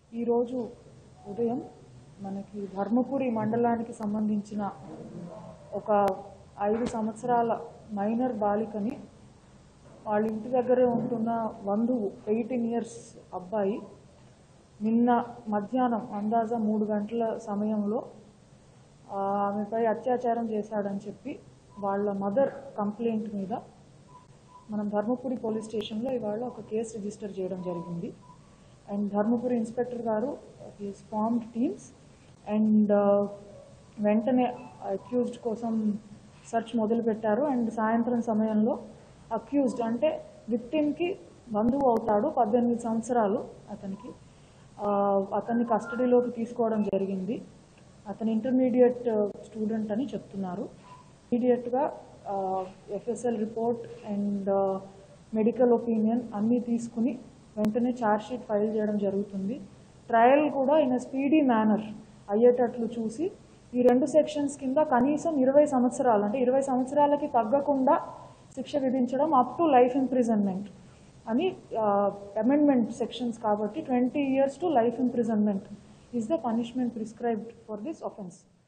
ఈరోజు ఉదయం మనకి ధర్మపురి మండలానికి సంబంధించిన ఒక ఐదు సంవత్సరాల మైనర్ బాలికని వాళ్ళ ఇంటి దగ్గరే ఉంటున్న బంధువు ఎయిటీన్ ఇయర్స్ అబ్బాయి నిన్న మధ్యాహ్నం అందాజా మూడు గంటల సమయంలో ఆ, ఆమెపై అత్యాచారం చేశాడని చెప్పి వాళ్ళ మదర్ కంప్లైంట్ మీద మనం ధర్మపురి పోలీస్ స్టేషన్లో ఇవాళ ఒక కేసు రిజిస్టర్ చేయడం జరిగింది అండ్ ధర్మపురి ఇన్స్పెక్టర్ గారు హీస్ ఫార్మ్డ్ టీమ్స్ అండ్ వెంటనే అక్యూజ్డ్ కోసం సెర్చ్ మొదలుపెట్టారు అండ్ సాయంత్రం సమయంలో అక్యూజ్డ్ అంటే విక్టిమ్కి బంధువు అవుతాడు పద్దెనిమిది సంవత్సరాలు అతనికి ఆ, అతన్ని కస్టడీలోకి తీసుకోవడం జరిగింది అతను ఇంటర్మీడియట్ స్టూడెంట్ అని చెప్తున్నారు ఇమీడియట్గా FSL report and medical opinion అన్నీ తీసుకుని వెంటనే ఛార్జ్ షీట్ ఫైల్ చేయడం జరుగుతుంది ట్రయల్ కూడా ఇన్ స్పీడీ మేనర్ అయ్యేటట్లు చూసి ఈ రెండు సెక్షన్స్ కింద కనీసం ఇరవై సంవత్సరాలు అంటే ఇరవై సంవత్సరాలకి తగ్గకుండా శిక్ష విధించడం అప్ టు లైఫ్ ఇంప్రిజన్మెంట్ అని అమెండ్మెంట్ సెక్షన్స్ కాబట్టి twenty years to life imprisonment is the punishment prescribed for this offence